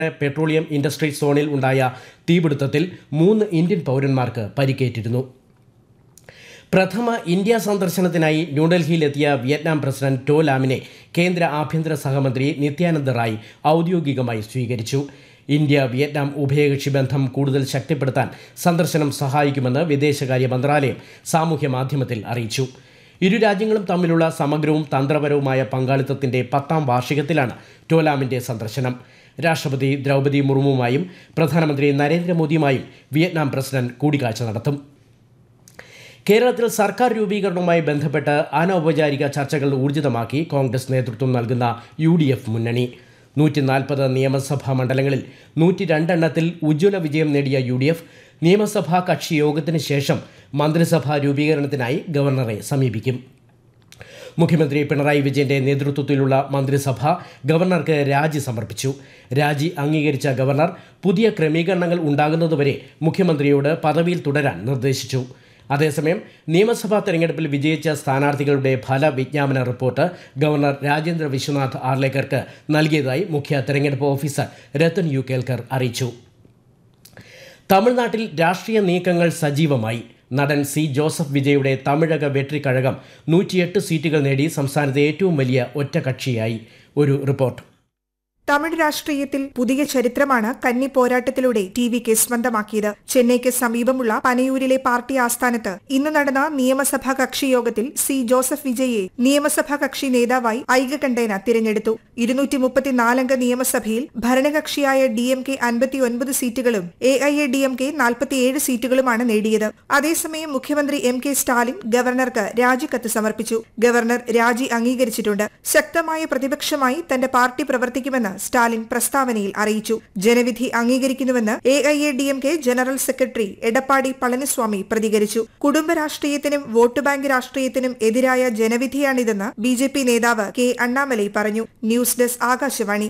petroleum industry സോണിൽ ഉണ്ടായ തീപിടുത്തത്തിൽ മൂന്ന് ഇന്ത്യൻ പൗരന്മാർക്ക് പരിക്കേറ്റിരുന്നു പ്രഥമ ഇന്ത്യ സന്ദർശനത്തിനായി ന്യൂഡൽഹിയിലെത്തിയ വിയറ്റ്നാം പ്രസിഡന്റ് ടോ ലാമിനെ കേന്ദ്ര ആഭ്യന്തര സഹമന്ത്രി നിത്യാനന്ദ റായ് ഔദ്യോഗികമായി സ്വീകരിച്ചു ഇന്ത്യ വിയറ്റ്നാം ഉഭയകക്ഷി ബന്ധം കൂടുതൽ ശക്തിപ്പെടുത്താൻ സന്ദർശനം സഹായിക്കുമെന്ന് വിദേശകാര്യ മന്ത്രാലയം സാമൂഹ്യ മാധ്യമത്തിൽ അറിയിച്ചു ഇരു രാജ്യങ്ങളും തമ്മിലുള്ള സമഗ്രവും തന്ത്രപരവുമായ പങ്കാളിത്തത്തിന്റെ പത്താം വാർഷികത്തിലാണ് ടോലാമിന്റെ സന്ദർശനം രാഷ്ട്രപതി ദ്രൗപദി മുർമുവുമായും പ്രധാനമന്ത്രി നരേന്ദ്രമോദിയുമായും വിയറ്റ്നാം പ്രസിഡന്റ് കൂടിക്കാഴ്ച നടത്തും കേരളത്തിൽ സർക്കാർ രൂപീകരണവുമായി ബന്ധപ്പെട്ട് അനൗപചാരിക ചർച്ചകൾ ഊർജിതമാക്കി കോൺഗ്രസ് നേതൃത്വം നൽകുന്ന യു ഡി എഫ് മുന്നണി നൂറ്റി നാൽപ്പത് നിയമസഭാ മണ്ഡലങ്ങളിൽ നൂറ്റി രണ്ടെണ്ണത്തിൽ ഉജ്ജ്വല വിജയം നേടിയ യു ഡി എഫ് നിയമസഭാ കക്ഷി യോഗത്തിന് ശേഷം മന്ത്രിസഭാ രൂപീകരണത്തിനായി ഗവർണറെ സമീപിക്കും മുഖ്യമന്ത്രി പിണറായി വിജയന്റെ നേതൃത്വത്തിലുള്ള മന്ത്രിസഭ ഗവർണർക്ക് രാജി സമർപ്പിച്ചു രാജി അംഗീകരിച്ച ഗവർണർ പുതിയ ക്രമീകരണങ്ങൾ ഉണ്ടാകുന്നതുവരെ മുഖ്യമന്ത്രിയോട് പദവിയിൽ തുടരാൻ നിർദ്ദേശിച്ചു അതേസമയം നിയമസഭാ തെരഞ്ഞെടുപ്പിൽ വിജയിച്ച സ്ഥാനാർത്ഥികളുടെ ഫലവിജ്ഞാപന റിപ്പോർട്ട് ഗവർണർ രാജേന്ദ്ര വിശ്വനാഥ് ആർലേക്കർക്ക് നൽകിയതായി മുഖ്യ തെരഞ്ഞെടുപ്പ് ഓഫീസർ രത്തൻ യു കേൽക്കർ അറിയിച്ചു തമിഴ്നാട്ടിൽ രാഷ്ട്രീയ നീക്കങ്ങൾ സജീവമായി നടൻ സി ജോസഫ് വിജയുടെ തമിഴക വെട്രിക്കഴകം നൂറ്റിയെട്ട് സീറ്റുകൾ നേടി സംസ്ഥാനത്തെ ഏറ്റവും വലിയ ഒറ്റകക്ഷിയായി ഒരു റിപ്പോർട്ട് തമിഴ് രാഷ്ട്രീയത്തിൽ പുതിയ ചരിത്രമാണ് കന്നി പോരാട്ടത്തിലൂടെ ടി വി കെ സ്വന്തമാക്കിയത് ചെന്നൈക്ക് സമീപമുള്ള പനയൂരിലെ പാർട്ടി ആസ്ഥാനത്ത് ഇന്ന് നടന്ന നിയമസഭാ കക്ഷി യോഗത്തിൽ സി ജോസഫ് വിജയെ നിയമസഭാ കക്ഷി നേതാവായി ഐകകണ്ഠേന തിരഞ്ഞെടുത്തു ഇരുന്നൂറ്റി മുപ്പത്തിനാലംഗ നിയമസഭയിൽ ഭരണകക്ഷിയായ ഡി എം കെ അൻപത്തിയൊൻപത് സീറ്റുകളും A I A D M K നാൽപ്പത്തിയേഴ് സീറ്റുകളുമാണ് നേടിയത് അതേസമയം മുഖ്യമന്ത്രി എം കെ സ്റ്റാലിൻ ഗവർണർക്ക് രാജിക്കത്ത് സമർപ്പിച്ചു ഗവർണർ രാജി അംഗീകരിച്ചിട്ടുണ്ട് ശക്തമായ പ്രതിപക്ഷമായി തന്റെ പാർട്ടി പ്രവർത്തിക്കുമെന്ന് സ്റ്റാലിൻ പ്രസ്താവനയിൽ അറിയിച്ചു ജനവിധി അംഗീകരിക്കുന്നുവെന്ന് A I A D M K general secretary Edappadi Palaniswami പ്രതികരിച്ചു കുടുംബ രാഷ്ട്രീയത്തിനും വോട്ട് ബാങ്ക് രാഷ്ട്രീയത്തിനും എതിരായ ജനവിധിയാണിതെന്ന് ബി ജെ പി നേതാവ് കെ അണ്ണാമലൈ പറഞ്ഞു ന്യൂസ് ഡെസ്ക് ആകാശവാണി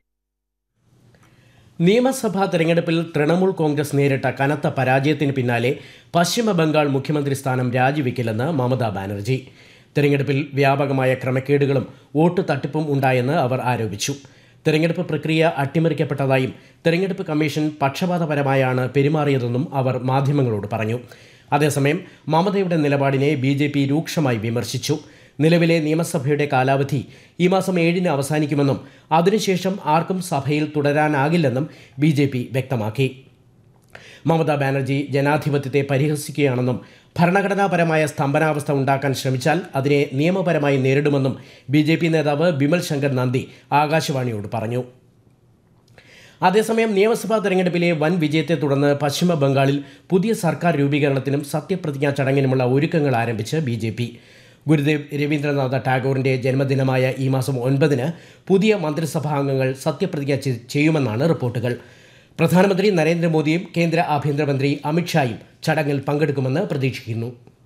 നിയമസഭാ തെരഞ്ഞെടുപ്പിൽ തൃണമൂൽ കോൺഗ്രസ് നേരിട്ട കനത്ത പരാജയത്തിന് പിന്നാലെ പശ്ചിമ ബംഗാൾ മുഖ്യമന്ത്രി സ്ഥാനം രാജിവെക്കില്ലെന്ന് മമതാ ബാനർജി തെരഞ്ഞെടുപ്പിൽ വ്യാപകമായ ക്രമക്കേടുകളും വോട്ട് തട്ടിപ്പും ഉണ്ടായെന്ന് അവർ ആരോപിച്ചു തെരഞ്ഞെടുപ്പ് പ്രക്രിയ അട്ടിമറിക്കപ്പെട്ടതായും തെരഞ്ഞെടുപ്പ് കമ്മീഷൻ പക്ഷപാതപരമായാണ് പെരുമാറിയതെന്നും അവർ മാധ്യമങ്ങളോട് പറഞ്ഞു അതേസമയം മമതയുടെ നിലപാടിനെ ബി ജെ പി രൂക്ഷമായി വിമർശിച്ചു നിലവിലെ നിയമസഭയുടെ കാലാവധി ഈ മാസം ഏഴിന് അവസാനിക്കുമെന്നും അതിനുശേഷം ആർക്കും സഭയിൽ തുടരാനാകില്ലെന്നും ബി ജെ പി വ്യക്തമാക്കി മമതാ ബാനർജി ജനാധിപത്യത്തെ പരിഹസിക്കുകയാണെന്നും ഭരണഘടനാപരമായ സ്തംഭനാവസ്ഥ ഉണ്ടാക്കാൻ ശ്രമിച്ചാൽ അതിനെ നിയമപരമായി നേരിടുമെന്നും ബി ജെ പി നേതാവ് ബിമൽ ശങ്കർ നന്ദി ആകാശവാണിയോട് പറഞ്ഞു അതേസമയം നിയമസഭാ തെരഞ്ഞെടുപ്പിലെ വൻ വിജയത്തെ തുടർന്ന് പശ്ചിമ ബംഗാളിൽ പുതിയ സർക്കാർ രൂപീകരണത്തിനും സത്യപ്രതിജ്ഞാ ചടങ്ങിനുമുള്ള ഒരുക്കങ്ങൾ ആരംഭിച്ച് B J P Gurudev Rabindranath ടാഗോറിന്റെ ജന്മദിനമായ ഈ മാസം ഒൻപതിന് പുതിയ മന്ത്രിസഭാ അംഗങ്ങൾ സത്യപ്രതിജ്ഞ ചെ- ചെയ്യുമെന്നാണ് റിപ്പോർട്ടുകൾ പ്രധാനമന്ത്രി നരേന്ദ്രമോദിയും കേന്ദ്ര ആഭ്യന്തരമന്ത്രി അമിത്ഷായും ചടങ്ങിൽ പങ്കെടുക്കുമെന്ന് പ്രതീക്ഷിക്കുന്നു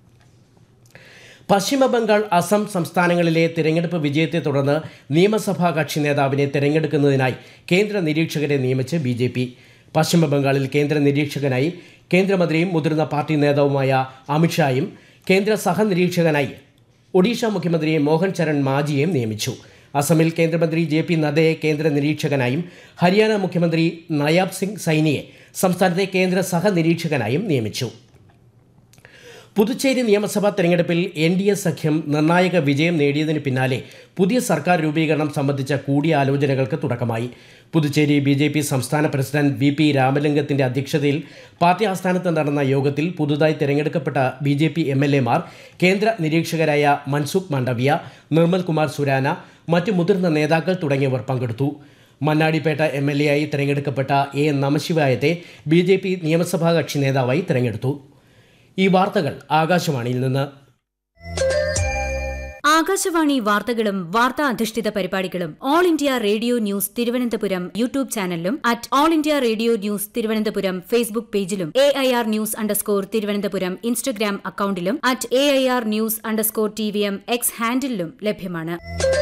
പശ്ചിമ ബംഗാൾ അസം സംസ്ഥാനങ്ങളിലെ തിരഞ്ഞെടുപ്പ് വിജയത്തെ തുടർന്ന് നിയമസഭാ കക്ഷി നേതാവിനെ തിരഞ്ഞെടുക്കുന്നതിനായി കേന്ദ്ര നിരീക്ഷകരെ നിയമിച്ച് ബി ജെ പി പശ്ചിമ ബംഗാളിൽ കേന്ദ്ര നിരീക്ഷകനായി കേന്ദ്രമന്ത്രിയും മുതിർന്ന പാർട്ടി നേതാവുമായ അമിത്ഷായും കേന്ദ്ര സഹനിരീക്ഷകനായി ഒഡീഷ മുഖ്യമന്ത്രി മോഹൻ ചരൺ മാജിയെയും നിയമിച്ചു അസമിൽ കേന്ദ്രമന്ത്രി ജെ പി നദ്ദയെ കേന്ദ്ര നിരീക്ഷകനായും ഹരിയാന മുഖ്യമന്ത്രി നയാബ് സിംഗ് സൈനിയെ സംസ്ഥാനത്തെ കേന്ദ്ര സഹനിരീക്ഷകനായും നിയമിച്ചു പുതുച്ചേരി നിയമസഭാ തെരഞ്ഞെടുപ്പിൽ എൻ ഡി എ സഖ്യം നിർണായക വിജയം നേടിയതിന് പിന്നാലെ പുതിയ സർക്കാർ രൂപീകരണം സംബന്ധിച്ച കൂടിയാലോചനകൾക്ക് തുടക്കമായി പുതുച്ചേരി ബി ജെ പി സംസ്ഥാന പ്രസിഡന്റ് വി പി രാമലിംഗത്തിന്റെ അധ്യക്ഷതയിൽ പാർട്ടി ആസ്ഥാനത്ത് നടന്ന യോഗത്തിൽ പുതുതായി തിരഞ്ഞെടുക്കപ്പെട്ട B J P M L എമാർ കേന്ദ്ര നിരീക്ഷകരായ മൻസുഖ് മാണ്ഡവ്യ നിർമ്മൽ കുമാർ സുരാന മറ്റ് മുതിർന്ന നേതാക്കൾ തുടങ്ങിയവർ പങ്കെടുത്തു മണ്ണാടിപ്പേട്ട എം എൽ എ ആയി തിരഞ്ഞെടുക്കപ്പെട്ട എ നമശിവായത്തെ ബി ജെ പി നിയമസഭാ കക്ഷി നേതാവായി തിരഞ്ഞെടുത്തു ഈ വാർത്തകൾ ആകാശവാണിയിൽ നിന്ന് ആകാശവാണി വാർത്തകളും വാർത്താ അധിഷ്ഠിത പരിപാടികളും All India Radio news Thiruvananthapuram YouTube ചാനലിലും at All India Radio news Thiruvananthapuram Facebook പേജിലും A I R news underscore Thiruvananthapuram Instagram അക്കൌണ്ടിലും at A I R news underscore T V M X ഹാൻഡിലും ലഭ്യമാണ്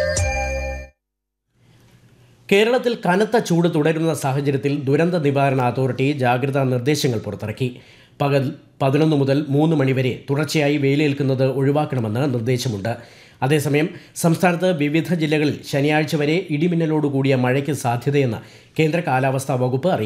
കേരളത്തിൽ കനത്ത ചൂട് തുടരുന്ന സാഹചര്യത്തിൽ ദുരന്ത നിവാരണ അതോറിറ്റി ജാഗ്രതാ നിർദ്ദേശങ്ങൾ പുറത്തിറക്കി പകൽ പതിനൊന്ന് മുതൽ മൂന്ന് മണിവരെ തുടർച്ചയായി വെയിലേൽക്കുന്നത് ഒഴിവാക്കണമെന്ന് നിർദ്ദേശമുണ്ട് അതേസമയം സംസ്ഥാനത്ത് വിവിധ ജില്ലകളിൽ ശനിയാഴ്ച വരെ ഇടിമിന്നലോടുകൂടിയ മഴയ്ക്ക് സാധ്യതയെന്ന് കേന്ദ്ര കാലാവസ്ഥാ വകുപ്പ് അറിയിച്ചു